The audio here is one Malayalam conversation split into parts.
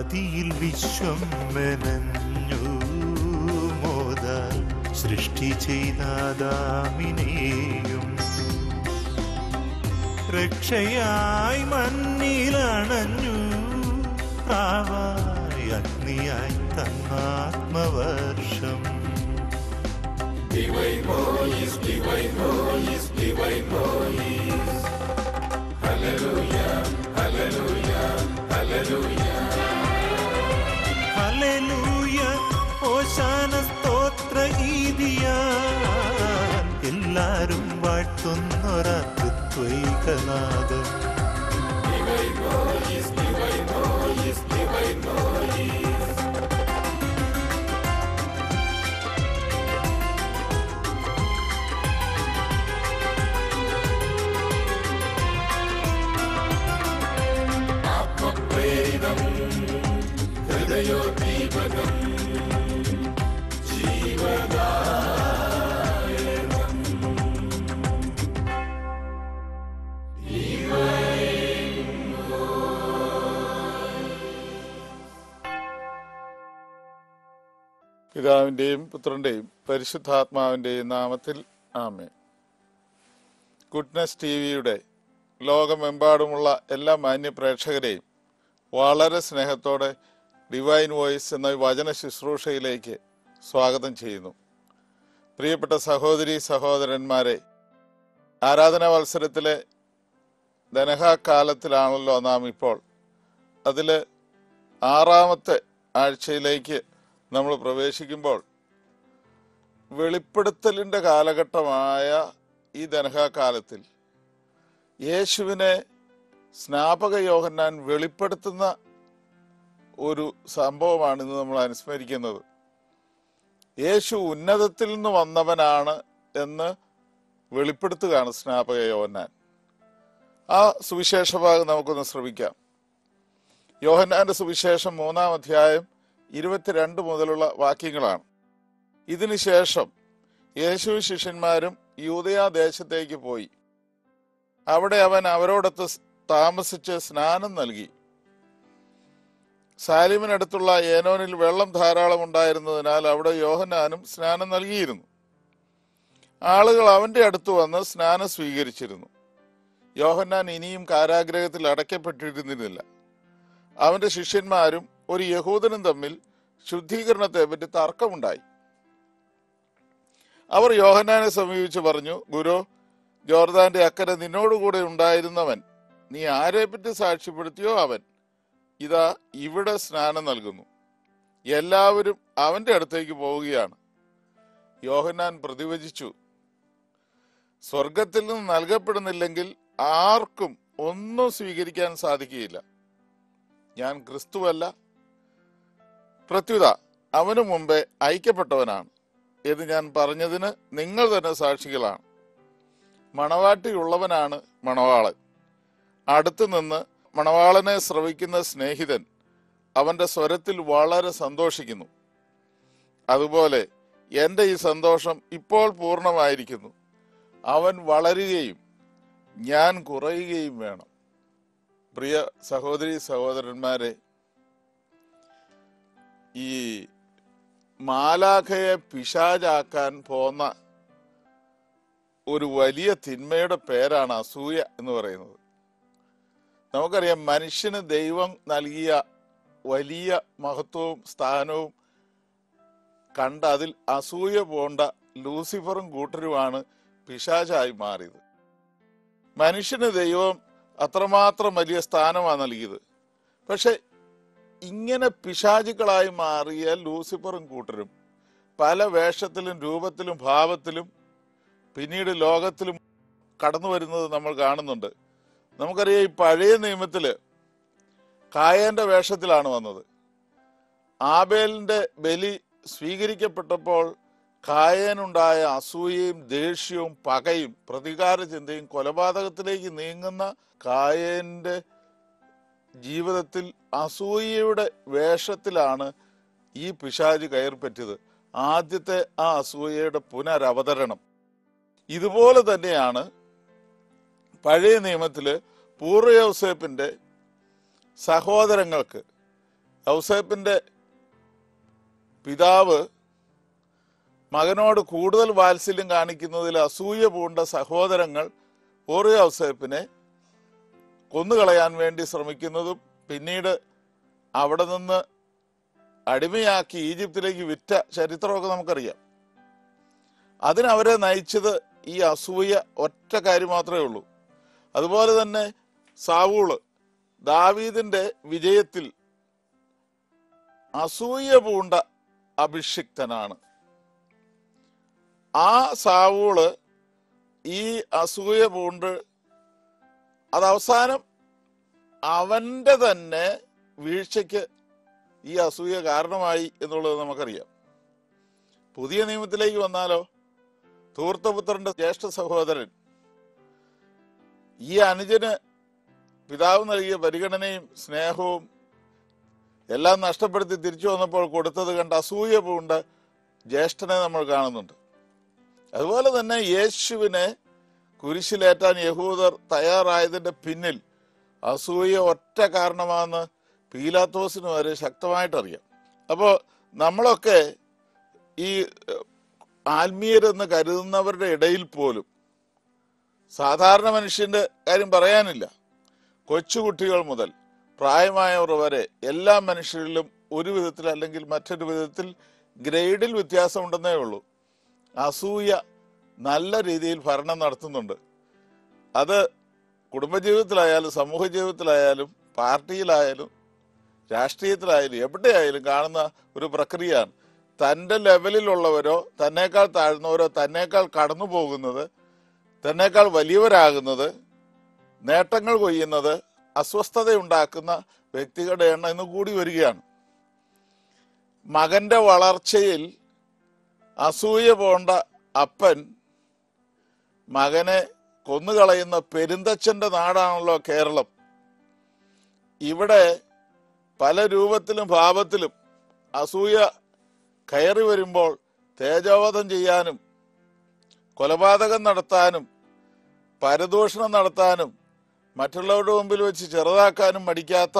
ആദിയിൽ വിശ്വം മെനഞ്ഞു മോദാൽ സൃഷ്ടി ചെയ്താദാമിനെയും രക്ഷയായി മണ്ണിലണഞ്ഞു പ്രാവായി അഗ്നിയായി തന്നാത്മവർഷം ഹല്ലേലൂയ ഓശാന സ്തോത്ര ഗീതിയാൽ എല്ലാരും വാഴ്ത്തുന്നൊരത്വൈകനാഥം പിതാവിൻ്റെയും പുത്രൻ്റെയും പരിശുദ്ധാത്മാവിൻ്റെയും നാമത്തിൽ ആമേ ഗുഡ്നസ് ടി വിയുടെ ലോകമെമ്പാടുമുള്ള എല്ലാ മാന്യ പ്രേക്ഷകരെയും വളരെ സ്നേഹത്തോടെ ഡിവൈൻ വോയിസ് എന്ന ഈ വചന ശുശ്രൂഷയിലേക്ക് സ്വാഗതം ചെയ്യുന്നു പ്രിയപ്പെട്ട സഹോദരി സഹോദരന്മാരെ ആരാധനാ വത്സരത്തിലെ ധനഹാകാലത്തിലാണല്ലോ നാം ഇപ്പോൾ അതിൽ ആറാമത്തെ ആഴ്ചയിലേക്ക് നമ്മൾ പ്രവേശിക്കുമ്പോൾ വെളിപ്പെടുത്തലിൻ്റെ കാലഘട്ടമായ ഈ ധനഹാകാലത്തിൽ യേശുവിനെ സ്നാപക യോഹന്നാൻ വെളിപ്പെടുത്തുന്ന ഒരു സംഭവമാണ് ഇന്ന് നമ്മൾ അനുസ്മരിക്കുന്നത് യേശു ഉന്നതത്തിൽ നിന്ന് വന്നവനാണ് എന്ന് വെളിപ്പെടുത്തുകയാണ് സ്നാപക യോഹന്നാൻ ആ സുവിശേഷ ഭാഗം നമുക്കൊന്ന് ശ്രമിക്കാം യോഹന്നാന്റെ സുവിശേഷം മൂന്നാം അധ്യായം ഇരുപത്തിരണ്ട് മുതലുള്ള വാക്യങ്ങളാണ് ഇതിനുശേഷം യേശു ശിഷ്യന്മാരും യൂതയാ ദേശത്തേക്ക് പോയി അവിടെ അവൻ അവരോടൊത്ത് താമസിച്ച് സ്നാനം നൽകി സാലിമിനടുത്തുള്ള ഏനോനിൽ വെള്ളം ധാരാളം ഉണ്ടായിരുന്നതിനാൽ അവിടെ യോഹന്നാനും സ്നാനം നൽകിയിരുന്നു ആളുകൾ അവന്റെ അടുത്ത് വന്ന് സ്നാനം സ്വീകരിച്ചിരുന്നു യോഹന്നാൻ ഇനിയും കാരാഗ്രഹത്തിൽ അടയ്ക്കപ്പെട്ടിരുന്നില്ല അവന്റെ ശിഷ്യന്മാരും ഒരു യഹൂദനും തമ്മിൽ ശുദ്ധീകരണത്തെ പറ്റി തർക്കമുണ്ടായി അവർ യോഹന്നാനെ സമീപിച്ച് പറഞ്ഞു ഗുരു ജോർദാന്റെ അക്കരെ നിന്നോടുകൂടെ ഉണ്ടായിരുന്നവൻ നീ ആരെപ്പറ്റി സാക്ഷ്യപ്പെടുത്തിയോ അവൻ ഇതാ ഇവിടെ സ്നാനം നൽകുന്നു എല്ലാവരും അവന്റെ അടുത്തേക്ക് പോവുകയാണ് യോഹന്നാൻ പ്രതിവചിച്ചു സ്വർഗത്തിൽ നിന്ന് നൽകപ്പെടുന്നില്ലെങ്കിൽ ആർക്കും ഒന്നും സ്വീകരിക്കാൻ സാധിക്കുകയില്ല ഞാൻ ക്രിസ്തുവല്ല പ്രത്യുത അവനു മുമ്പേ ഐക്യപ്പെട്ടവനാണ് എന്ന് ഞാൻ പറഞ്ഞതിന് നിങ്ങൾ തന്നെ സാക്ഷികളാണ് മണവാട്ടിയുള്ളവനാണ് മണവാളൻ അടുത്തു നിന്ന് മണവാളനെ ശ്രവിക്കുന്ന സ്നേഹിതൻ അവന്റെ സ്വരത്തിൽ വളരെ സന്തോഷിക്കുന്നു അതുപോലെ എൻ്റെ ഈ സന്തോഷം ഇപ്പോൾ പൂർണ്ണമായിരിക്കുന്നു അവൻ വളരുകയും ഞാൻ കുറയുകയും വേണം പ്രിയ സഹോദരി സഹോദരന്മാരെ ഈ മാലാഖയെ പിശാചാക്കാൻ പോന്ന ഒരു വലിയ തിന്മയുടെ പേരാണ് അസൂയ എന്ന് പറയുന്നത് നമുക്കറിയാം മനുഷ്യന് ദൈവം നൽകിയ വലിയ മഹത്വവും സ്ഥാനവും കണ്ട് അതിൽ അസൂയ പോണ്ട ലൂസിഫറും കൂട്ടരുമാണ് പിശാചായി മാറിയത് മനുഷ്യന് ദൈവം അത്രമാത്രം വലിയ സ്ഥാനമാണ് നൽകിയത് പക്ഷെ ഇങ്ങനെ പിശാചുക്കളായി മാറിയ ലൂസിഫറും കൂട്ടരും പല വേഷത്തിലും രൂപത്തിലും ഭാവത്തിലും പിന്നീട് ലോകത്തിലും കടന്നു വരുന്നത് നമ്മൾ കാണുന്നുണ്ട് നമുക്കറിയാം ഈ പഴയ നിയമത്തില് കായന്റെ വേഷത്തിലാണ് വന്നത് ആബേലിന്റെ ബലി സ്വീകരിക്കപ്പെട്ടപ്പോൾ കായനുണ്ടായ അസൂയയും ദേഷ്യവും പകയും പ്രതികാര ചിന്തയും കൊലപാതകത്തിലേക്ക് നീങ്ങുന്ന കായന്റെ ജീവിതത്തിൽ അസൂയയുടെ വേഷത്തിലാണ് ഈ പിശാജ് കയറിപ്പറ്റിയത് ആദ്യത്തെ ആ അസൂയയുടെ പുനരവതരണം ഇതുപോലെ തന്നെയാണ് പഴയ നിയമത്തില് പൂർവ്വയോസേപ്പിന്റെ സഹോദരങ്ങൾക്ക് ഔസേപ്പിന്റെ പിതാവ് മകനോട് കൂടുതൽ വാത്സല്യം കാണിക്കുന്നതിൽ അസൂയ പൂണ്ട സഹോദരങ്ങൾ ഓറിയോ ഔസേപ്പിനെ കൊന്നുകളയാൻ വേണ്ടി ശ്രമിക്കുന്നതും പിന്നീട് അവിടെ നിന്ന് അടിമയാക്കി ഈജിപ്തിലേക്ക് വിറ്റ ചരിത്രമൊക്കെ നമുക്കറിയാം അതിനവരെ നയിച്ചത് ഈ അസൂയ ഒറ്റ കാര്യം മാത്രമേ ഉള്ളൂ അതുപോലെ തന്നെ സാവൂള് ദാവീദിന്റെ വിജയത്തിൽ അസൂയ പൂണ്ട അഭിഷിക്തനാണ് ആ സാവൂള് ഈ അസൂയ പൂണ്ട് അത് അവസാനം അവന്റെ തന്നെ വീഴ്ചയ്ക്ക് ഈ അസൂയ കാരണമായി എന്നുള്ളത് നമുക്കറിയാം പുതിയ നിയമത്തിലേക്ക് വന്നാലോ ധൂർത്തപുത്രന്റെ ജ്യേഷ്ഠ സഹോദരൻ ഈ അനുജന് പിതാവ് നൽകിയ പരിഗണനയും സ്നേഹവും എല്ലാം നഷ്ടപ്പെടുത്തി തിരിച്ചു വന്നപ്പോൾ കൊടുത്തത് കണ്ട് അസൂയ പൂണ്ട് ജ്യേഷ്ഠനെ നമ്മൾ കാണുന്നുണ്ട് അതുപോലെ തന്നെ യേശുവിനെ കുരിശിലേറ്റാൻ യഹൂദർ തയ്യാറായതിന്റെ പിന്നിൽ അസൂയ ഒറ്റ കാരണമാണെന്ന് പീലാത്തോസിന് വരെ ശക്തമായിട്ടറിയാം അപ്പോൾ നമ്മളൊക്കെ ഈ ഏഹ്, ആത്മീയരെന്ന് കരുതുന്നവരുടെ ഇടയിൽ പോലും സാധാരണ മനുഷ്യന്റെ കാര്യം പറയാനില്ല കൊച്ചുകുട്ടികൾ മുതൽ പ്രായമായവർ വരെ എല്ലാ മനുഷ്യരിലും ഒരു വിധത്തിൽ അല്ലെങ്കിൽ മറ്റൊരു വിധത്തിൽ ഗ്രേഡിൽ വ്യത്യാസമുണ്ടെന്നേ ഉള്ളൂ അസൂയ നല്ല രീതിയിൽ ഭരണം നടത്തുന്നുണ്ട് അത് കുടുംബജീവിതത്തിലായാലും സമൂഹ ജീവിതത്തിലായാലും പാർട്ടിയിലായാലും രാഷ്ട്രീയത്തിലായാലും എവിടെയായാലും കാണുന്ന ഒരു പ്രക്രിയയാണ് തൻ്റെ ലെവലിലുള്ളവരോ തന്നേക്കാൾ താഴ്ന്നവരോ തന്നേക്കാൾ കടന്നു പോകുന്നത് തന്നേക്കാൾ വലിയവരാകുന്നത് നേട്ടങ്ങൾ കൊയ്യുന്നത് അസ്വസ്ഥതയുണ്ടാക്കുന്ന വ്യക്തികളുടെ എണ്ണം ഇന്ന് കൂടി വരികയാണ് മകന്റെ വളർച്ചയിൽ അസൂയ പോണ്ട അപ്പൻ മകനെ കൊന്നുകളയുന്ന പെരുന്തച്ഛന്റെ നാടാണല്ലോ കേരളം ഇവിടെ പല രൂപത്തിലും ഭാവത്തിലും അസൂയ കയറി വരുമ്പോൾ തേജോവധം ചെയ്യാനും കൊലപാതകം നടത്താനും പരദൂഷണം നടത്താനും മറ്റുള്ളവരുടെ മുമ്പിൽ വെച്ച് ചെറുതാക്കാനും മടിക്കാത്ത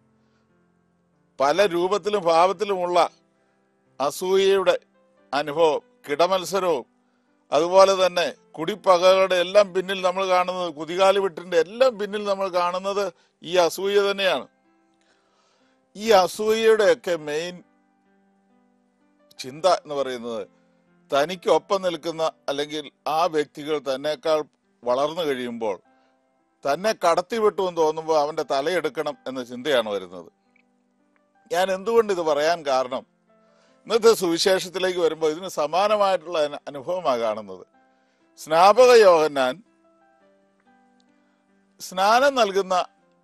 പല രൂപത്തിലും ഭാവത്തിലുമുള്ള അസൂയയുടെ അനുഭവം കിടമത്സരവും അതുപോലെ തന്നെ കുടിപ്പകകളുടെ എല്ലാം പിന്നിൽ നമ്മൾ കാണുന്നത് കുതികാലി വിട്ടിന്റെ എല്ലാം പിന്നിൽ നമ്മൾ കാണുന്നത് ഈ അസൂയ തന്നെയാണ് ഈ അസൂയയുടെയൊക്കെ മെയിൻ ചിന്ത എന്ന് പറയുന്നത് തനിക്കൊപ്പം നിൽക്കുന്ന അല്ലെങ്കിൽ ആ വ്യക്തികൾ തന്നെക്കാൾ വളർന്നു കഴിയുമ്പോൾ തന്നെ കടത്തിവിട്ടു എന്ന് തോന്നുമ്പോൾ അവന്റെ തലയെടുക്കണം എന്ന ചിന്തയാണ് വരുന്നത് ഞാൻ എന്തുകൊണ്ട് ഇത് പറയാൻ കാരണം ഇന്നത്തെ സുവിശേഷത്തിലേക്ക് വരുമ്പോൾ ഇതിന് സമാനമായിട്ടുള്ള അനു- അനുഭവമാണ് കാണുന്നത് സ്നാപക യോഹന്നാൻ സ്നാനം നൽകുന്ന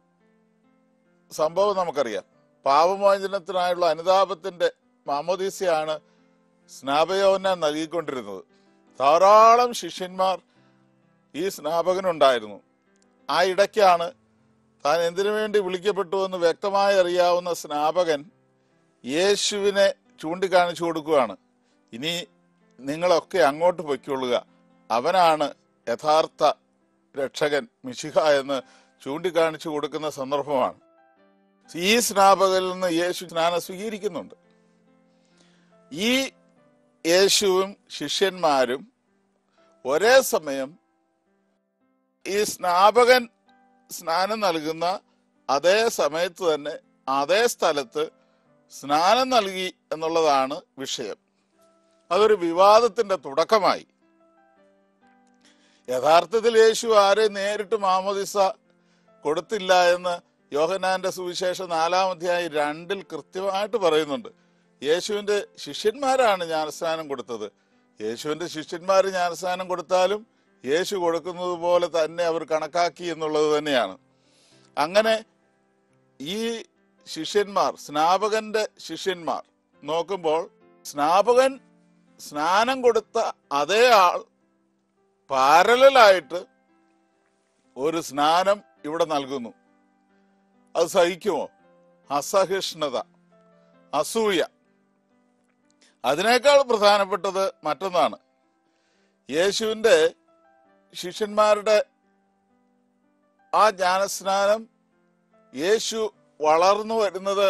സംഭവം നമുക്കറിയാം പാപമോചനത്തിനായുള്ള അനുതാപത്തിന്റെ മാമോദീസയാണ് സ്നാപയോഹന്നാൻ നൽകിക്കൊണ്ടിരുന്നത് ധാരാളം ശിഷ്യന്മാർ ഈ സ്നാപകനുണ്ടായിരുന്നു ആ ഇടയ്ക്കാണ് താൻ എന്തിനു വേണ്ടി വിളിക്കപ്പെട്ടു എന്ന് വ്യക്തമായി അറിയാവുന്ന സ്നാപകൻ യേശുവിനെ ചൂണ്ടിക്കാണിച്ചു കൊടുക്കുകയാണ് ഇനി നിങ്ങളൊക്കെ അങ്ങോട്ട് പൊയ്ക്കൊള്ളുക അവനാണ് യഥാർത്ഥ രക്ഷകൻ മിശിഹ എന്ന് ചൂണ്ടിക്കാണിച്ചു കൊടുക്കുന്ന സന്ദർഭമാണ് ഈ സ്നാപകരിൽ നിന്ന് യേശു സ്നാനം സ്വീകരിക്കുന്നുണ്ട് ഈ യേശുവും ശിഷ്യന്മാരും ഒരേ സമയം ഈ സ്നാപകൻ സ്നാനം നൽകുന്ന അതേ സമയത്ത് തന്നെ അതേ സ്ഥലത്ത് സ്നാനം നൽകി എന്നുള്ളതാണ് വിഷയം അതൊരു വിവാദത്തിന്റെ തുടക്കമായി യഥാർത്ഥത്തിൽ യേശു ആരെ നേരിട്ട് മാമോദിസ കൊടുത്തില്ല എന്ന് യോഹനാന്റെ സുവിശേഷം നാലാം അധ്യായം രണ്ടിൽ കൃത്യമായിട്ട് പറയുന്നുണ്ട് യേശുവിന്റെ ശിഷ്യന്മാരാണ് ജ്ഞാനസ്നാനം കൊടുത്തത് യേശുവിന്റെ ശിഷ്യന്മാർ ജ്ഞാനസ്നാനം കൊടുത്താലും യേശു കൊടുക്കുന്നത് പോലെ തന്നെ അവർ കണക്കാക്കി എന്നുള്ളത് തന്നെയാണ് അങ്ങനെ ഈ ശിഷ്യന്മാർ സ്നാപകന്റെ ശിഷ്യന്മാർ നോക്കുമ്പോൾ സ്നാപകൻ സ്നാനം കൊടുത്ത അതേ ആൾ പാരലായിട്ട് ഒരു സ്നാനം ഇവിടെ നൽകുന്നു അത് സഹിക്കുമോ അസഹിഷ്ണുത അസൂയ അതിനേക്കാൾ പ്രധാനപ്പെട്ടത് മറ്റൊന്നാണ് യേശുവിന്റെ ശിഷ്യന്മാരുടെ ആ ജ്ഞാനസ്നാനം യേശു വളർന്നു വരുന്നത്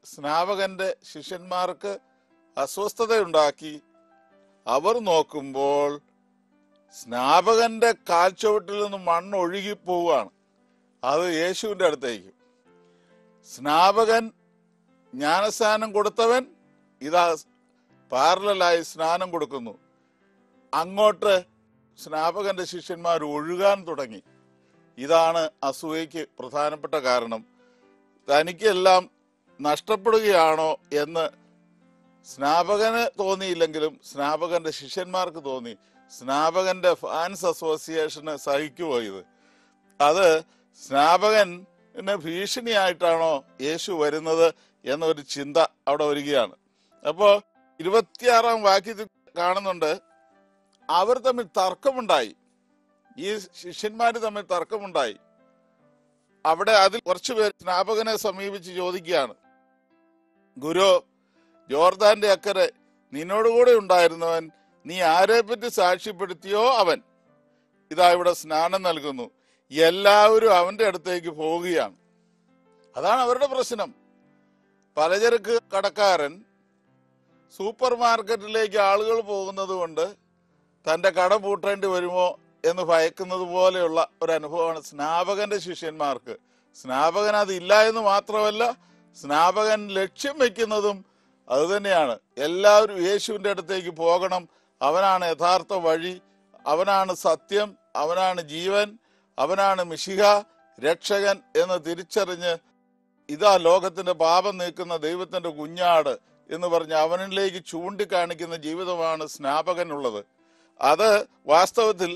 സ്നാപകന്റെ ശിഷ്യന്മാർക്ക് അസ്വസ്ഥതയുണ്ടാക്കി അവർ നോക്കുമ്പോൾ സ്നാപകന്റെ കാൽച്ചുവട്ടിൽ നിന്ന് മണ്ണ് ഒഴുകിപ്പോവുകയാണ് അത് യേശുവിന്റെ അടുത്തേക്ക് സ്നാപകൻ ജ്ഞാനസ്നാനം കൊടുത്തവൻ ഇതാ പാരലായി സ്നാനം കൊടുക്കുന്നു അങ്ങോട്ട് സ്നാപകന്റെ ശിഷ്യന്മാർ ഒഴുകാൻ തുടങ്ങി ഇതാണ് അസൂയയ്ക്ക് പ്രധാനപ്പെട്ട കാരണം തനിക്കെല്ലാം നഷ്ടപ്പെടുകയാണോ എന്ന് സ്നാപകന് തോന്നിയില്ലെങ്കിലും സ്നാപകന്റെ ശിഷ്യന്മാർക്ക് തോന്നി സ്നാപകന്റെ ഫാൻസ് അസോസിയേഷന് സഹിക്കുമോ ഇത് അത് സ്നാപകന് ഭീഷണിയായിട്ടാണോ യേശു വരുന്നത് എന്നൊരു ചിന്ത അവിടെ വരികയാണ് അപ്പോ ഇരുപത്തിയാറാം വാക്യത്തിൽ കാണുന്നുണ്ട് അവർ തമ്മിൽ തർക്കമുണ്ടായി ഈ ശിഷ്യന്മാര് തമ്മിൽ തർക്കമുണ്ടായി അവിടെ അതിൽ കുറച്ചുപേർ സ്നാപകനെ സമീപിച്ച് ചോദിക്കുകയാണ് ഗുരു ജോർദാന്റെ അക്കരെ നിന്നോടുകൂടെ ഉണ്ടായിരുന്നവൻ നീ ആരെ പറ്റി സാക്ഷ്യപ്പെടുത്തിയോ അവൻ ഇതാ ഇവിടെ സ്നാനം നൽകുന്നു എല്ലാവരും അവന്റെ അടുത്തേക്ക് പോവുകയാണ് അതാണ് അവരുടെ പ്രശ്നം പലചരക്ക് കടക്കാരൻ സൂപ്പർ മാർക്കറ്റിലേക്ക് ആളുകൾ പോകുന്നത് കൊണ്ട് തന്റെ കട പൂട്ടേണ്ടി വരുമോ എന്ന് ഭയക്കുന്നത് പോലെയുള്ള ഒരു അനുഭവമാണ് സ്നാപകന്റെ ശിഷ്യന്മാർക്ക് സ്നാപകൻ അതില്ല എന്ന് മാത്രമല്ല സ്നാപകൻ ലക്ഷ്യം വെക്കുന്നതും അതുതന്നെയാണ് എല്ലാവരും യേശുവിന്റെ അടുത്തേക്ക് പോകണം അവനാണ് യഥാർത്ഥ വഴി അവനാണ് സത്യം അവനാണ് ജീവൻ അവനാണ് മിശിഹ രക്ഷകൻ എന്ന് തിരിച്ചറിഞ്ഞ് ഇതാ ലോകത്തിന്റെ പാപം നീക്കുന്ന ദൈവത്തിന്റെ കുഞ്ഞാട് എന്ന് പറഞ്ഞ് അവനിലേക്ക് ചൂണ്ടിക്കാണിക്കുന്ന ജീവിതമാണ് സ്നാപകനുള്ളത് അത് വാസ്തവത്തിൽ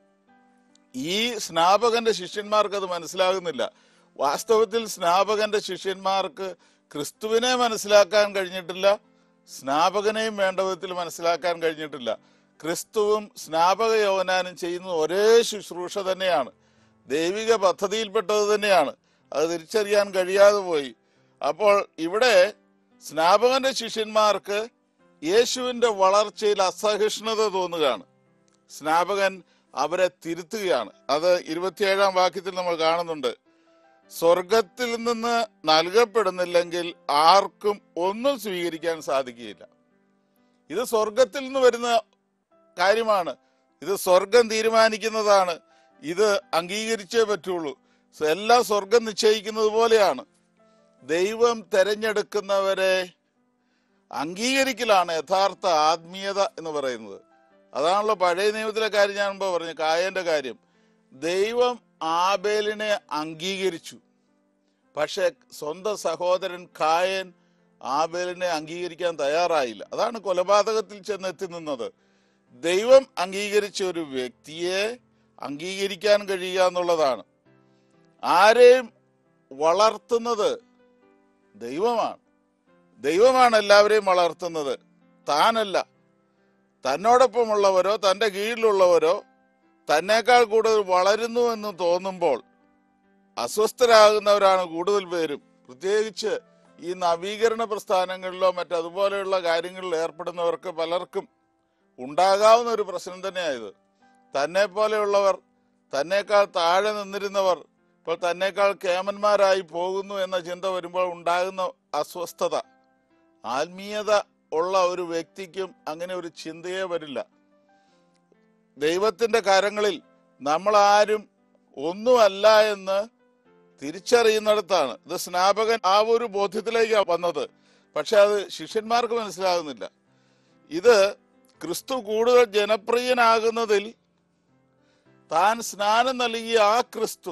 ഈ സ്നാപകന്റെ ശിഷ്യന്മാർക്ക് അത് മനസ്സിലാകുന്നില്ല വാസ്തവത്തിൽ സ്നാപകന്റെ ശിഷ്യന്മാർക്ക് ക്രിസ്തുവിനെ മനസ്സിലാക്കാൻ കഴിഞ്ഞിട്ടില്ല സ്നാപകനെയും വേണ്ട വിധത്തിൽ മനസ്സിലാക്കാൻ കഴിഞ്ഞിട്ടില്ല ക്രിസ്തുവും സ്നാപക യോവനാനും ചെയ്യുന്ന ഒരേ ശുശ്രൂഷ തന്നെയാണ് ദൈവിക പദ്ധതിയിൽപ്പെട്ടത് തന്നെയാണ് അത് തിരിച്ചറിയാൻ കഴിയാതെ പോയി അപ്പോൾ ഇവിടെ സ്നാപകന്റെ ശിഷ്യന്മാർക്ക് യേശുവിന്റെ വളർച്ചയിൽ അസഹിഷ്ണുത തോന്നുകയാണ് സ്നാപകൻ അവരെ തിരുത്തുകയാണ് അത് ഇരുപത്തിയേഴാം വാക്യത്തിൽ നമ്മൾ കാണുന്നുണ്ട് സ്വർഗത്തിൽ നിന്ന് നൽകപ്പെടുന്നില്ലെങ്കിൽ ആർക്കും ഒന്നും സ്വീകരിക്കാൻ സാധിക്കുകയില്ല ഇത് സ്വർഗത്തിൽ നിന്ന് വരുന്ന കാര്യമാണ് ഇത് സ്വർഗം തീരുമാനിക്കുന്നതാണ് ഇത് അംഗീകരിച്ചേ പറ്റുള്ളൂ എല്ലാം സ്വർഗം നിശ്ചയിക്കുന്നത് പോലെയാണ് ദൈവം തെരഞ്ഞെടുക്കുന്നവരെ അംഗീകരിക്കലാണ് യഥാർത്ഥ ആത്മീയത എന്ന് പറയുന്നത് അതാണല്ലോ പഴയ നിയമത്തിലെ കാര്യം ഞാൻ മുമ്പ് പറഞ്ഞു കായന്റെ കാര്യം ദൈവം ആബേലിനെ അംഗീകരിച്ചു പക്ഷെ സ്വന്തം സഹോദരൻ കായൻ ആബേലിനെ അംഗീകരിക്കാൻ തയ്യാറായില്ല അതാണ് കൊലപാതകത്തിൽ ചെന്നെത്തി നിന്നത് ദൈവം അംഗീകരിച്ച ഒരു വ്യക്തിയെ അംഗീകരിക്കാൻ കഴിയുക എന്നുള്ളതാണ് ആരെയും വളർത്തുന്നത് ദൈവമാണ് ദൈവമാണ് എല്ലാവരെയും വളർത്തുന്നത് താനല്ല തന്നോടൊപ്പമുള്ളവരോ തന്റെ കീഴിലുള്ളവരോ തന്നേക്കാൾ കൂടുതൽ വളരുന്നു എന്ന് തോന്നുമ്പോൾ അസ്വസ്ഥരാകുന്നവരാണ് കൂടുതൽ പേരും പ്രത്യേകിച്ച് ഈ നവീകരണ പ്രസ്ഥാനങ്ങളിലോ മറ്റതുപോലെയുള്ള കാര്യങ്ങളിൽ ഏർപ്പെടുന്നവർക്ക് പലർക്കും ഉണ്ടാകാവുന്ന ഒരു പ്രശ്നം തന്നെയായത് തന്നെ പോലെയുള്ളവർ തന്നേക്കാൾ താഴെ നിന്നിരുന്നവർ ഇപ്പോൾ തന്നേക്കാൾ കേമന്മാരായി പോകുന്നു എന്ന ചിന്ത വരുമ്പോൾ ഉണ്ടാകുന്ന അസ്വസ്ഥത ആത്മീയത ഉള്ള ഒരു വ്യക്തിക്കും അങ്ങനെ ഒരു ചിന്തയേ വരില്ല ദൈവത്തിന്റെ കരങ്ങളിൽ നമ്മൾ ആരും ഒന്നുമല്ല എന്ന് തിരിച്ചറിയുന്നിടത്താണ് ഇത് സ്നാപകൻ ആ ഒരു ബോധ്യത്തിലേക്കാണ് വന്നത് പക്ഷെ അത് ശിഷ്യന്മാർക്ക് മനസ്സിലാകുന്നില്ല ഇത് ക്രിസ്തു കൂടുതൽ ജനപ്രിയനാകുന്നതിൽ താൻ സ്നാനം നൽകിയ ആ ക്രിസ്തു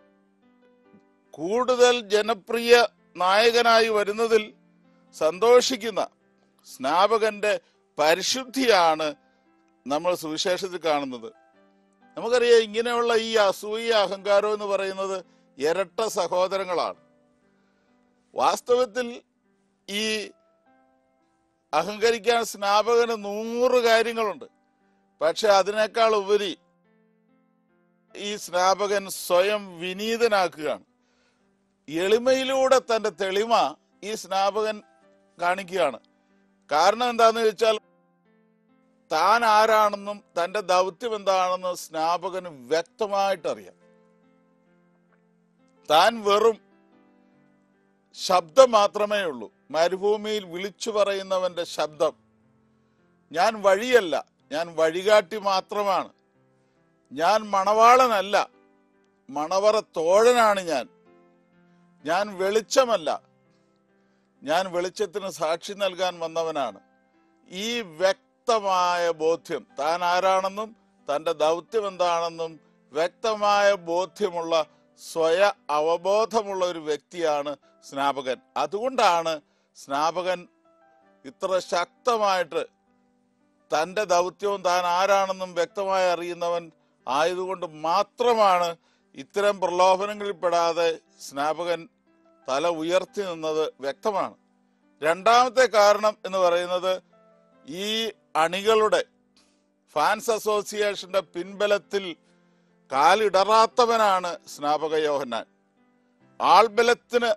കൂടുതൽ ജനപ്രിയ നായകനായി വരുന്നതിൽ സന്തോഷിക്കുന്ന സ്നാപകന്റെ പരിശുദ്ധിയാണ് നമ്മൾ സുവിശേഷത്തിൽ കാണുന്നത് നമുക്കറിയാം ഇങ്ങനെയുള്ള ഈ അസൂയ അഹങ്കാരം എന്ന് പറയുന്നത് ഇരട്ട സഹോദരങ്ങളാണ് വാസ്തവത്തിൽ ഈ അഹങ്കരിക്കാൻ സ്നാപകന് നൂറ് കാര്യങ്ങളുണ്ട് പക്ഷെ അതിനേക്കാൾ ഉപരി ഈ സ്നാപകൻ സ്വയം വിനീതനാക്കുകയാണ് എളിമയിലൂടെ തന്റെ തെളിമ ഈ സ്നാപകൻ കാണിക്കുകയാണ് കാരണം എന്താന്ന് വെച്ചാൽ താൻ ആരാണെന്നും തന്റെ ദൗത്യം എന്താണെന്നും സ്നാപകന് വ്യക്തമായിട്ട് അറിയാം താൻ വെറും ശബ്ദം മാത്രമേ ഉള്ളൂ മരുഭൂമിയിൽ വിളിച്ചു പറയുന്നവന്റെ ശബ്ദം ഞാൻ വഴിയല്ല ഞാൻ വഴികാട്ടി മാത്രമാണ് ഞാൻ മണവാളനല്ല മണവറ തോഴനാണ് ഞാൻ ഞാൻ വെളിച്ചമല്ല ഞാൻ വെളിച്ചത്തിന് സാക്ഷി നൽകാൻ വന്നവനാണ് ഈ വ്യക്തമായ ബോധ്യം താൻ ആരാണെന്നും തൻ്റെ ദൗത്യം എന്താണെന്നും വ്യക്തമായ ബോധ്യമുള്ള സ്വയ അവബോധമുള്ള ഒരു വ്യക്തിയാണ് സ്നാപകൻ അതുകൊണ്ടാണ് സ്നാപകൻ ഇത്ര ശക്തമായിട്ട് തൻ്റെ ദൗത്യവും താൻ ആരാണെന്നും വ്യക്തമായി അറിയുന്നവൻ ആയതുകൊണ്ട് മാത്രമാണ് ഇത്തരം പ്രലോഭനങ്ങളിൽ പെടാതെ സ്നാപകൻ തല ഉയർത്തി നിന്നത് വ്യക്തമാണ് രണ്ടാമത്തെ കാരണം എന്ന് പറയുന്നത് ഈ അണികളുടെ ഫാൻസ് അസോസിയേഷന്റെ പിൻബലത്തിൽ കാലിടറാത്തവനാണ് സ്നാപക യോഹന്നാൻ ആൾബലത്തിന്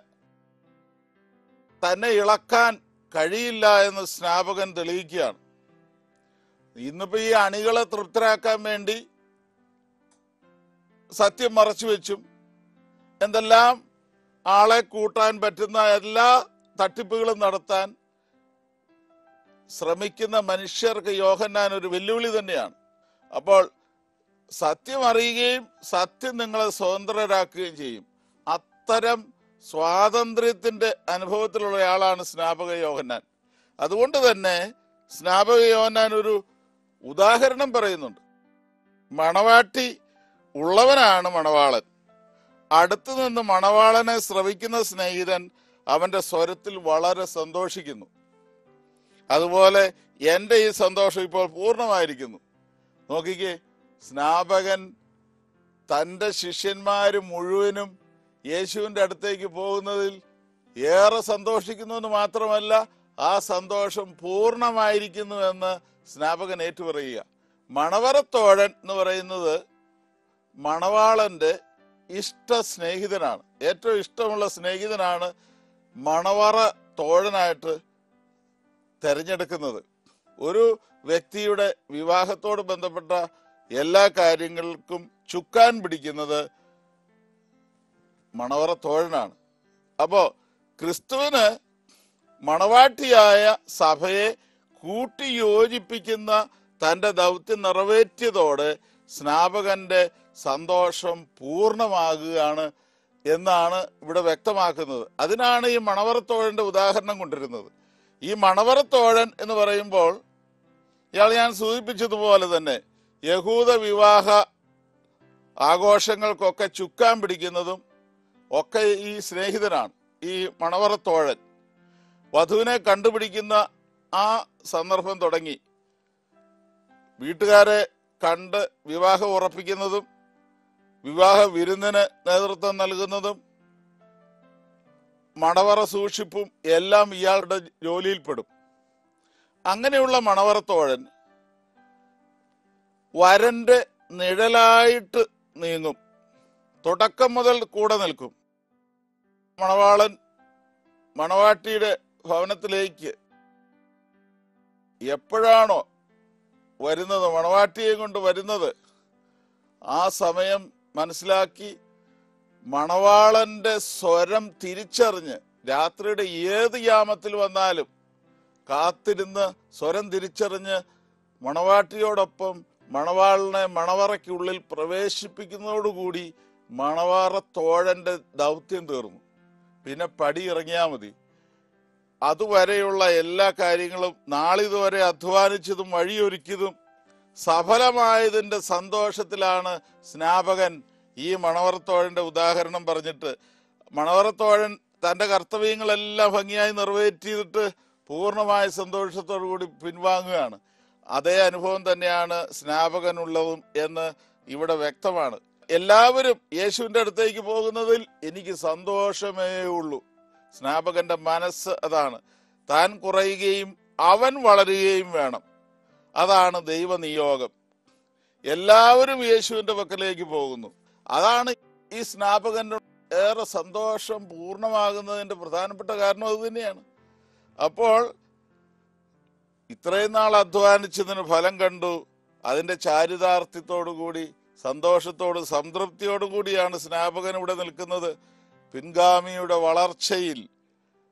തന്നെ ഇളക്കാൻ കഴിയില്ല എന്ന് സ്നാപകൻ തെളിയിക്കുകയാണ് ഇന്നിപ്പോ ഈ അണികളെ തൃപ്തരാക്കാൻ വേണ്ടി സത്യം മറച്ചു വെച്ചും എന്തെല്ലാം ആളെ കൂട്ടാൻ പറ്റുന്ന എല്ലാ തട്ടിപ്പുകളും നടത്താൻ ശ്രമിക്കുന്ന മനുഷ്യർക്ക് യോഹന്നാൻ ഒരു വെല്ലുവിളി തന്നെയാണ് അപ്പോൾ സത്യം അറിയുകയും സത്യം നിങ്ങളെ സ്വതന്ത്രരാക്കുകയും ചെയ്യും അത്തരം സ്വാതന്ത്ര്യത്തിന്റെ അനുഭവത്തിലുള്ള ആളാണ് സ്നാപക യോഹന്നാൻ അതുകൊണ്ട് തന്നെ സ്നാപക യോഹന്നാൻ ഒരു ഉദാഹരണം പറയുന്നുണ്ട് മണവാട്ടി ഉള്ളവനാണ് മണവാളൻ അടുത്തു നിന്ന് മണവാളനെ ശ്രവിക്കുന്ന സ്നേഹിതൻ അവന്റെ സ്വരത്തിൽ വളരെ സന്തോഷിക്കുന്നു അതുപോലെ എൻ്റെ ഈ സന്തോഷം ഇപ്പോൾ പൂർണ്ണമായിരിക്കുന്നു നോക്കിക്കേ സ്നാപകൻ തൻ്റെ ശിഷ്യന്മാര് മുഴുവനും യേശുവിൻ്റെ അടുത്തേക്ക് പോകുന്നതിൽ ഏറെ സന്തോഷിക്കുന്നു എന്ന് മാത്രമല്ല ആ സന്തോഷം പൂർണ്ണമായിരിക്കുന്നു എന്ന് സ്നാപകൻ ഏറ്റുപറയുക മണവറത്തോഴൻ എന്ന് പറയുന്നത് മണവാളന്റെ ഇഷ്ട സ്നേഹിതനാണ് ഏറ്റവും ഇഷ്ടമുള്ള സ്നേഹിതനാണ് മണവറ തോഴനായിട്ട് തെരഞ്ഞെടുക്കുന്നത് ഒരു വ്യക്തിയുടെ വിവാഹത്തോട് ബന്ധപ്പെട്ട എല്ലാ കാര്യങ്ങൾക്കും ചുക്കാൻ പിടിക്കുന്നത് മണവറ തോഴനാണ് അപ്പോ ക്രിസ്തുവിന് മണവാട്ടിയായ സഭയെ കൂട്ടിയോജിപ്പിക്കുന്ന തന്റെ ദൗത്യം നിറവേറ്റിയതോടെ സ്നാപകന്റെ സന്തോഷം പൂർണ്ണമാകുകയാണ് എന്നാണ് ഇവിടെ വ്യക്തമാക്കുന്നത് അതിനാണ് ഈ മണവറത്തോഴന്റെ ഉദാഹരണം കൊണ്ടിരുന്നത് ഈ മണവറത്തോഴൻ എന്ന് പറയുമ്പോൾ ഇയാൾ ഞാൻ സൂചിപ്പിച്ചതുപോലെ തന്നെ യഹൂദ വിവാഹ ആഘോഷങ്ങൾക്കൊക്കെ ചുക്കാൻ പിടിക്കുന്നതും ഒക്കെ ഈ സ്നേഹിതനാണ് ഈ മണവറത്തോഴൻ വധുവിനെ കണ്ടുപിടിക്കുന്ന ആ സന്ദർഭം തുടങ്ങി വീട്ടുകാരെ കണ്ട് വിവാഹം ഉറപ്പിക്കുന്നതും വിവാഹ വിരുന്നിന് നേതൃത്വം നൽകുന്നതും മണവറ സൂക്ഷിപ്പും എല്ലാം ഇയാളുടെ ജോലിയിൽപ്പെടും അങ്ങനെയുള്ള മണവറത്തോഴൻ വരന്റെ നിഴലായിട്ട് നീങ്ങും തുടക്കം മുതൽ കൂടെ നിൽക്കും മണവാളൻ മണവാട്ടിയുടെ ഭവനത്തിലേക്ക് എപ്പോഴാണോ വരുന്നത് മണവാട്ടിയെ കൊണ്ട് വരുന്നത് ആ സമയം മനസ്സിലാക്കി മണവാളന്റെ സ്വരം തിരിച്ചറിഞ്ഞ് രാത്രിയുടെ ഏത് യാമത്തിൽ വന്നാലും കാത്തിരുന്ന് സ്വരം തിരിച്ചറിഞ്ഞ് മണവാട്ടിയോടൊപ്പം മണവാളിനെ മണവറയ്ക്കുള്ളിൽ പ്രവേശിപ്പിക്കുന്നതോടുകൂടി മണവാറ തോഴന്റെ ദൗത്യം തീർന്നു പിന്നെ പടി ഇറങ്ങിയാൽ മതി അതുവരെയുള്ള എല്ലാ കാര്യങ്ങളും നാളിതുവരെ അധ്വാനിച്ചതും വഴിയൊരുക്കിയതും സഫലമായതിന്റെ സന്തോഷത്തിലാണ് സ്നാപകൻ ഈ മണവറത്തോഴന്റെ ഉദാഹരണം പറഞ്ഞിട്ട് മണവറത്തോഴൻ തന്റെ കർത്തവ്യങ്ങളെല്ലാം ഭംഗിയായി നിറവേറ്റിയിട്ട് പൂർണ്ണമായ സന്തോഷത്തോടു കൂടി പിൻവാങ്ങുകയാണ് അതേ അനുഭവം തന്നെയാണ് സ്നാപകനുള്ളതും എന്ന് ഇവിടെ വ്യക്തമാണ് എല്ലാവരും യേശുവിന്റെ അടുത്തേക്ക് പോകുന്നതിൽ എനിക്ക് സന്തോഷമേ ഉള്ളൂ സ്നാപകന്റെ മനസ്സ് അതാണ് താൻ കുറയുകയും അവൻ വളരുകയും വേണം അതാണ് ദൈവനിയോഗം എല്ലാവരും യേശുവിന്റെ പക്കലേക്ക് പോകുന്നു അതാണ് ഈ സ്നാപകന്റെ ഏറെ സന്തോഷം പൂർണ്ണമാകുന്നതിന്റെ പ്രധാനപ്പെട്ട കാരണം അത് തന്നെയാണ് അപ്പോൾ ഇത്രയും നാൾ അധ്വാനിച്ചതിന് ഫലം കണ്ടു അതിന്റെ ചാരിതാർത്ഥ്യത്തോടു കൂടി സന്തോഷത്തോട് സംതൃപ്തിയോടു കൂടിയാണ് സ്നാപകൻ ഇവിടെ നിൽക്കുന്നത് പിൻഗാമിയുടെ വളർച്ചയിൽ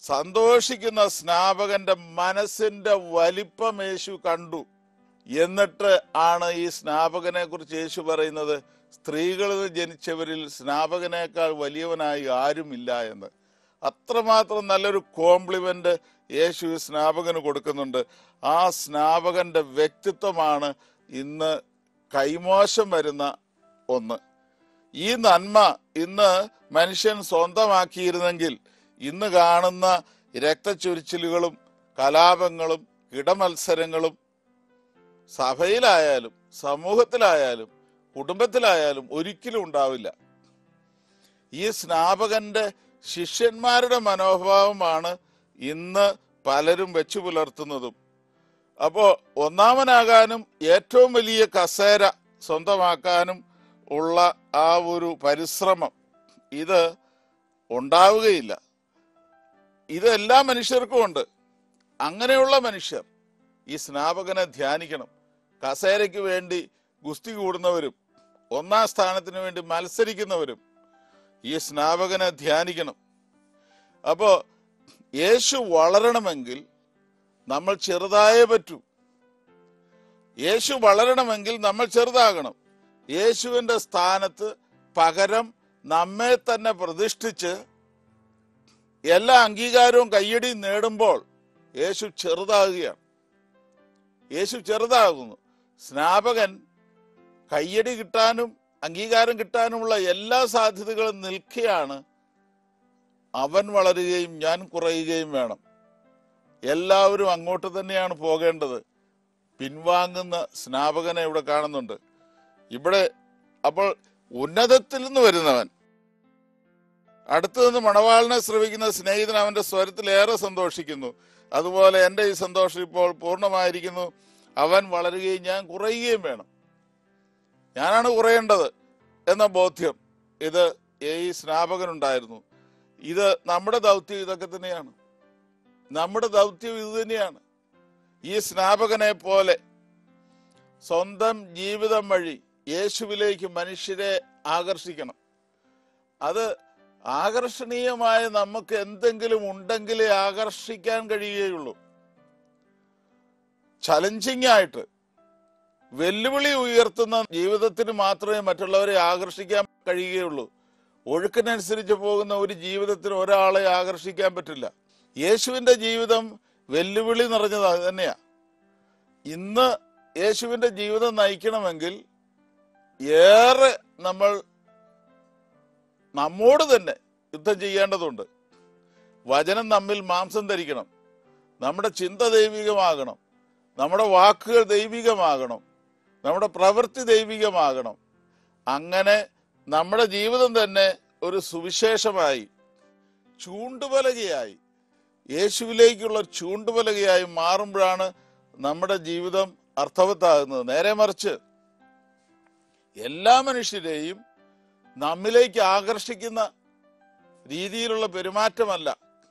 സന്തോഷിക്കുന്ന സ്നാപകന്റെ മനസ്സിന്റെ വലിപ്പം യേശു കണ്ടു എന്നിട്ട് ആണ് ഈ സ്നാപകനെ കുറിച്ച് യേശു പറയുന്നത് സ്ത്രീകളിൽ ജനിച്ചവരിൽ സ്നാപകനേക്കാൾ വലിയവനായി ആരുമില്ല എന്ന് അത്രമാത്രം നല്ലൊരു കോംപ്ലിമെന്റ് യേശു ഈ സ്നാപകന് കൊടുക്കുന്നുണ്ട് ആ സ്നാപകന്റെ വ്യക്തിത്വമാണ് ഇന്ന് കൈമോശം വരുന്ന ഒന്ന് ഈ നന്മ ഇന്ന് മനുഷ്യൻ സ്വന്തമാക്കിയിരുന്നെങ്കിൽ ഇന്ന് കാണുന്ന രക്തച്ചൊരിച്ചിലുകളും കലാപങ്ങളും കിടമത്സരങ്ങളും സഭയിലായാലും സമൂഹത്തിലായാലും കുടുംബത്തിലായാലും ഒരിക്കലും ഉണ്ടാവില്ല ഈ സ്നാപകന്റെ ശിഷ്യന്മാരുടെ മനോഭാവമാണ് ഇന്ന് പലരും വെച്ചു പുലർത്തുന്നതും അപ്പോ ഒന്നാമനാകാനും ഏറ്റവും വലിയ കസേര സ്വന്തമാക്കാനും ഉള്ള ആ ഒരു പരിശ്രമം ഇത് ഉണ്ടാവുകയില്ല ഇത് എല്ലാ മനുഷ്യർക്കും ഉണ്ട് അങ്ങനെയുള്ള മനുഷ്യർ ഈ സ്നാപകനെ ധ്യാനിക്കണം കസേരയ്ക്ക് വേണ്ടി ഗുസ്തി കൂടുന്നവരും ഒന്നാം സ്ഥാനത്തിന് വേണ്ടി മത്സരിക്കുന്നവരും ഈ സ്നാപകനെ ധ്യാനിക്കണം അപ്പോ യേശു വളരണമെങ്കിൽ നമ്മൾ ചെറുതായേ പറ്റൂ യേശു വളരണമെങ്കിൽ നമ്മൾ ചെറുതാകണം യേശുവിന്റെ സ്ഥാനത്ത് പകരം നമ്മെ തന്നെ പ്രതിഷ്ഠിച്ച് എല്ലാ അംഗീകാരവും കയ്യടിയും നേടുമ്പോൾ യേശു ചെറുതാകുകയാണ് യേശു ചെറുതാകുന്നു സ്നാപകൻ കയ്യടി കിട്ടാനും അംഗീകാരം കിട്ടാനുമുള്ള എല്ലാ സാധ്യതകളും നിൽക്കുകയാണ് അവൻ വളരുകയും ഞാൻ കുറയുകയും വേണം എല്ലാവരും അങ്ങോട്ട് തന്നെയാണ് പോകേണ്ടത് പിൻവാങ്ങുന്ന സ്നാപകനെ ഇവിടെ കാണുന്നുണ്ട് ഇവിടെ അപ്പോൾ ഉന്നതത്തിൽ നിന്ന് വരുന്നവൻ അടുത്തു നിന്ന് മണവാളിനെ ശ്രവിക്കുന്ന സ്നേഹിതൻ അവന്റെ സ്വരത്തിൽ ഏറെ സന്തോഷിക്കുന്നു അതുപോലെ എൻ്റെ ഈ സന്തോഷം ഇപ്പോൾ പൂർണ്ണമായിരിക്കുന്നു അവൻ വളരുകയും ഞാൻ കുറയുകയും വേണം ഞാനാണ് കുറയേണ്ടത് എന്ന ബോധ്യം ഇത് ഈ സ്നാപകനുണ്ടായിരുന്നു ഇത് നമ്മുടെ ദൗത്യം ഇതൊക്കെ തന്നെയാണ് നമ്മുടെ ദൗത്യം ഇത് തന്നെയാണ് ഈ സ്നാപകനെ പോലെ സ്വന്തം ജീവിതം വഴി യേശുവിലേക്ക് മനുഷ്യരെ ആകർഷിക്കണം അത് ആകർഷണീയമായ നമുക്ക് എന്തെങ്കിലും ഉണ്ടെങ്കിലേ ആകർഷിക്കാൻ കഴിയുകയുള്ളൂ ചലഞ്ചിങ് ആയിട്ട് വെല്ലുവിളി ഉയർത്തുന്ന ജീവിതത്തിന് മാത്രമേ മറ്റുള്ളവരെ ആകർഷിക്കാൻ കഴിയുകയുള്ളൂ ഒഴുക്കിനനുസരിച്ച് പോകുന്ന ഒരു ജീവിതത്തിന് ഒരാളെ ആകർഷിക്കാൻ പറ്റില്ല യേശുവിന്റെ ജീവിതം വെല്ലുവിളി നിറഞ്ഞത് അത് തന്നെയാ ഇന്ന് യേശുവിന്റെ ജീവിതം നയിക്കണമെങ്കിൽ ഏറെ നമ്മൾ നമ്മോട് തന്നെ യുദ്ധം ചെയ്യേണ്ടതുണ്ട് വചനം നമ്മിൽ മാംസം ധരിക്കണം നമ്മുടെ ചിന്ത ദൈവികമാകണം നമ്മുടെ വാക്കുകൾ ദൈവികമാകണം നമ്മുടെ പ്രവൃത്തി ദൈവികമാകണം അങ്ങനെ നമ്മുടെ ജീവിതം തന്നെ ഒരു സുവിശേഷമായി ചൂണ്ടുപലകയായി യേശുവിലേക്കുള്ള ചൂണ്ടുപലകയായി മാറുമ്പോഴാണ് നമ്മുടെ ജീവിതം അർത്ഥവത്താകുന്നത് നേരെ മറിച്ച് എല്ലാ മനുഷ്യരെയും നമ്മിലേക്ക് ആകർഷിക്കുന്ന രീതിയിലുള്ള പെരുമാറ്റമല്ല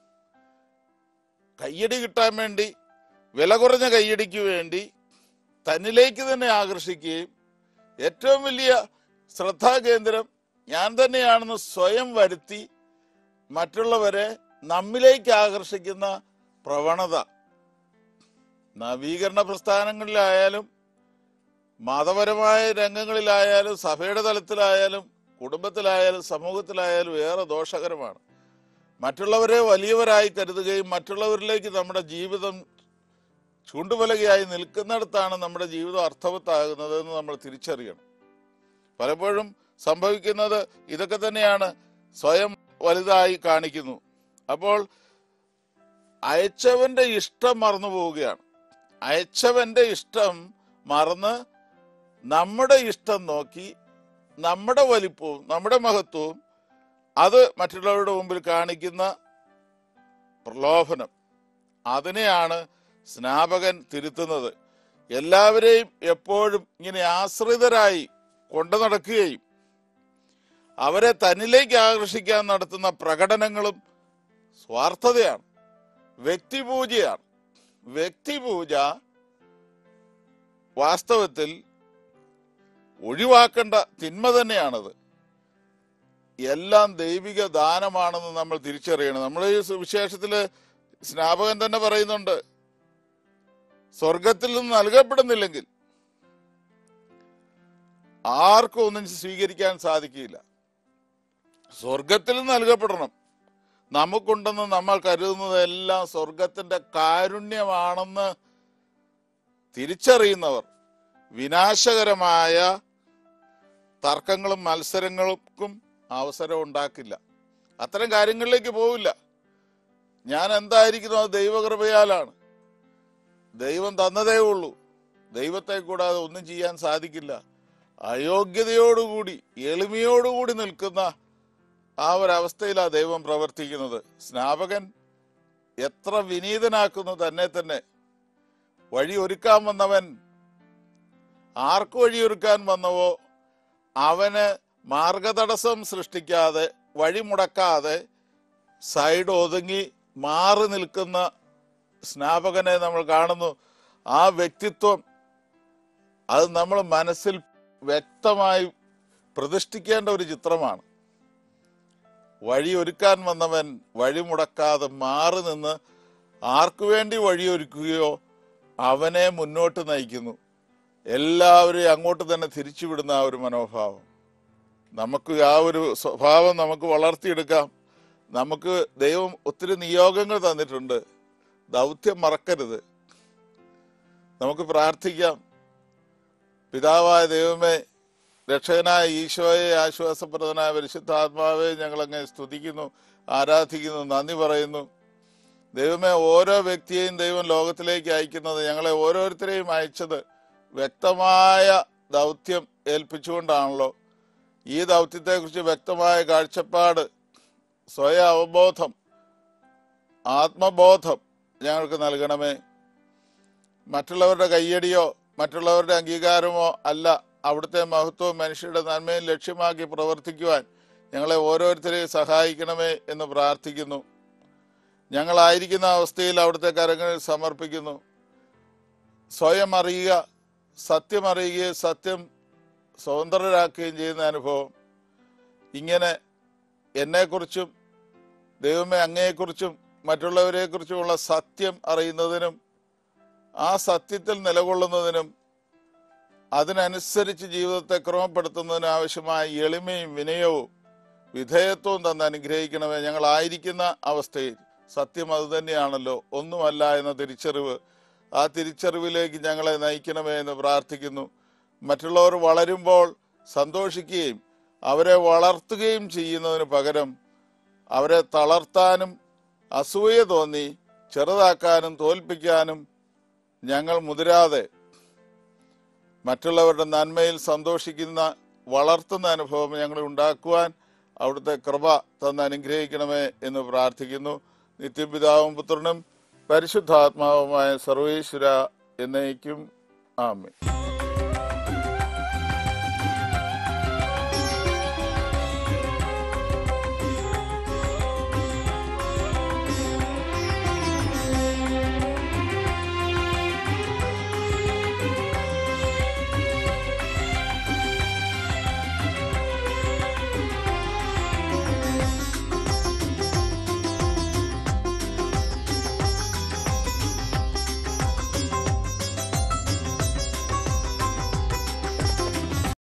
കയ്യടി കിട്ടാൻ വേണ്ടി വില കുറഞ്ഞ കയ്യടിക്ക് വേണ്ടി തന്നിലേക്ക് തന്നെ ആകർഷിക്കുകയും ഏറ്റവും വലിയ ശ്രദ്ധാകേന്ദ്രം ഞാൻ തന്നെയാണെന്ന് സ്വയം വരുത്തി മറ്റുള്ളവരെ നമ്മിലേക്ക് ആകർഷിക്കുന്ന പ്രവണത നവീകരണ പ്രസ്ഥാനങ്ങളിലായാലും മതപരമായ രംഗങ്ങളിലായാലും സഭയുടെ തലത്തിലായാലും കുടുംബത്തിലായാലും സമൂഹത്തിലായാലും ഏറെ ദോഷകരമാണ് മറ്റുള്ളവരെ വലിയവരായി കരുതുകയും മറ്റുള്ളവരിലേക്ക് നമ്മുടെ ജീവിതം ചൂണ്ടുപലകയായി നിൽക്കുന്നിടത്താണ് നമ്മുടെ ജീവിതം അർത്ഥവത്താകുന്നത് എന്ന് നമ്മൾ തിരിച്ചറിയണം പലപ്പോഴും സംഭവിക്കുന്നത് ഇതൊക്കെ തന്നെയാണ് സ്വയം വലുതായി കാണിക്കുന്നു അപ്പോൾ അയച്ചവന്റെ ഇഷ്ടം മറന്നു പോവുകയാണ് അയച്ചവന്റെ ഇഷ്ടം മറന്ന് നമ്മുടെ ഇഷ്ടം നോക്കി നമ്മുടെ വലിപ്പവും നമ്മുടെ മഹത്വവും അത് മറ്റുള്ളവരുടെ മുമ്പിൽ കാണിക്കുന്ന പ്രലോഭനം അതിനെയാണ് സ്നാപകൻ തിരുത്തുന്നത് എല്ലാവരെയും എപ്പോഴും ഇങ്ങനെ ആശ്രിതരായി കൊണ്ടു നടക്കുകയും അവരെ തന്നിലേക്ക് ആകർഷിക്കാൻ നടത്തുന്ന പ്രകടനങ്ങളും സ്വാർത്ഥതയാണ് വ്യക്തിപൂജയാണ് വ്യക്തിപൂജ വാസ്തവത്തിൽ ഒഴിവാക്കേണ്ട തിന്മ തന്നെയാണത് എല്ലാം ദൈവിക ദാനമാണെന്ന് നമ്മൾ തിരിച്ചറിയണം നമ്മൾ ഈ സുവിശേഷത്തില് സ്നാപകൻ തന്നെ പറയുന്നുണ്ട് സ്വർഗത്തിൽ നിന്ന് നൽകപ്പെടുന്നില്ലെങ്കിൽ ആർക്കും ഒന്നും സ്വീകരിക്കാൻ സാധിക്കില്ല സ്വർഗത്തിൽ നിന്ന് നൽകപ്പെടണം നമുക്കുണ്ടെന്ന് നമ്മൾ കരുതുന്നതെല്ലാം സ്വർഗത്തിന്റെ കാരുണ്യമാണെന്ന് തിരിച്ചറിയുന്നവർ വിനാശകരമായ തർക്കങ്ങളും മത്സരങ്ങൾക്കും അവസരം ഉണ്ടാക്കില്ല അത്തരം കാര്യങ്ങളിലേക്ക് പോവില്ല ഞാൻ എന്തായിരിക്കുന്നു അത് ദൈവകൃപയാലാണ് ദൈവം തന്നതേ ഉള്ളൂ ദൈവത്തെ കൂടാതെ ഒന്നും ചെയ്യാൻ സാധിക്കില്ല അയോഗ്യതയോടുകൂടി എളിമയോടുകൂടി നിൽക്കുന്ന ആ ഒരവസ്ഥയിലാണ് ദൈവം പ്രവർത്തിക്കുന്നത് സ്നാപകൻ എത്ര വിനീതനാക്കുന്നു തന്നെ തന്നെ വഴി ഒരുക്കാൻ വന്നവൻ ആർക്ക് വഴിയൊരുക്കാൻ വന്നവോ അവന് മാർഗതടസ്സം സൃഷ്ടിക്കാതെ വഴി മുടക്കാതെ സൈഡ് ഒതുങ്ങി മാറി നിൽക്കുന്ന സ്നാപകനെ നമ്മൾ കാണുന്നു ആ വ്യക്തിത്വം അത് നമ്മൾ മനസ്സിൽ വ്യക്തമായി പ്രതിഷ്ഠിക്കേണ്ട ഒരു ചിത്രമാണ് വഴി ഒരുക്കാൻ വന്നവൻ വഴി മുടക്കാതെ മാറി നിന്ന് ആർക്കു വേണ്ടി വഴിയൊരുക്കുകയോ അവനെ മുന്നോട്ട് നയിക്കുന്നു എല്ലാവരെയും അങ്ങോട്ട് തന്നെ തിരിച്ചുവിടുന്ന ആ ഒരു മനോഭാവം നമുക്ക് ആ ഒരു സ്വഭാവം നമുക്ക് വളർത്തിയെടുക്കാം നമുക്ക് ദൈവം ഒത്തിരി നിയോഗങ്ങൾ തന്നിട്ടുണ്ട് ദൗത്യം മറക്കരുത് നമുക്ക് പ്രാർത്ഥിക്കാം പിതാവായ ദൈവമേ രക്ഷകനായ ഈശോയെ ആശ്വാസപ്രദനായ പരിശുദ്ധാത്മാവെ ഞങ്ങളങ്ങ് സ്തുതിക്കുന്നു ആരാധിക്കുന്നു നന്ദി പറയുന്നു ദൈവമേ ഓരോ വ്യക്തിയെയും ദൈവം ലോകത്തിലേക്ക് അയക്കുന്നത് ഞങ്ങളെ ഓരോരുത്തരെയും അയച്ചത് വ്യക്തമായ ദൗത്യം ഏൽപ്പിച്ചുകൊണ്ടാണല്ലോ ഈ ദൗത്യത്തെക്കുറിച്ച് വ്യക്തമായ കാഴ്ചപ്പാട് സ്വയം അവബോധം ആത്മബോധം ഞങ്ങൾക്ക് നൽകണമേ മറ്റുള്ളവരുടെ കയ്യടിയോ മറ്റുള്ളവരുടെ അംഗീകാരമോ അല്ല അവിടുത്തെ മഹത്വവും മനുഷ്യരുടെ നന്മയും ലക്ഷ്യമാക്കി പ്രവർത്തിക്കുവാൻ ഞങ്ങളെ ഓരോരുത്തരെയും സഹായിക്കണമേ എന്ന് പ്രാർത്ഥിക്കുന്നു ഞങ്ങളായിരിക്കുന്ന അവസ്ഥയിൽ അവിടുത്തെ കരങ്ങളിൽ സമർപ്പിക്കുന്നു സ്വയം അറിയുക സത്യം അറിയുകയും സത്യം സ്വതന്ത്രരാക്കുകയും ചെയ്യുന്ന അനുഭവം ഇങ്ങനെ എന്നെക്കുറിച്ചും ദൈവമേ അങ്ങയെക്കുറിച്ചും മറ്റുള്ളവരെക്കുറിച്ചുമുള്ള സത്യം അറിയുന്നതിനും ആ സത്യത്തിൽ നിലകൊള്ളുന്നതിനും അതിനനുസരിച്ച് ജീവിതത്തെ ക്രമപ്പെടുത്തുന്നതിന് ആവശ്യമായ എളിമയും വിനയവും വിധേയത്വവും തന്ന് അനുഗ്രഹിക്കണമേ ഞങ്ങളായിരിക്കുന്ന അവസ്ഥയിൽ സത്യം അതുതന്നെയാണല്ലോ ഒന്നുമല്ല എന്ന തിരിച്ചറിവ് ആ തിരിച്ചറിവിലേക്ക് ഞങ്ങളെ നയിക്കണമേ എന്ന് പ്രാർത്ഥിക്കുന്നു മറ്റുള്ളവർ വളരുമ്പോൾ സന്തോഷിക്കുകയും അവരെ വളർത്തുകയും ചെയ്യുന്നതിന് പകരം അവരെ തളർത്താനും അസൂയ തോന്നി ചെറുതാക്കാനും തോൽപ്പിക്കാനും ഞങ്ങൾ മുതിരാതെ മറ്റുള്ളവരുടെ നന്മയിൽ സന്തോഷിക്കുന്ന വളർത്തുന്ന അനുഭവം ഞങ്ങൾ ഉണ്ടാക്കുവാൻ അവിടുത്തെ കൃപ തന്ന് അനുഗ്രഹിക്കണമേ എന്ന് പ്രാർത്ഥിക്കുന്നു നിത്യപിതാവും പുത്രനും പരിശുദ്ധാത്മാവുമായ സർവേശ്വര എന്നേക്കും ആമേ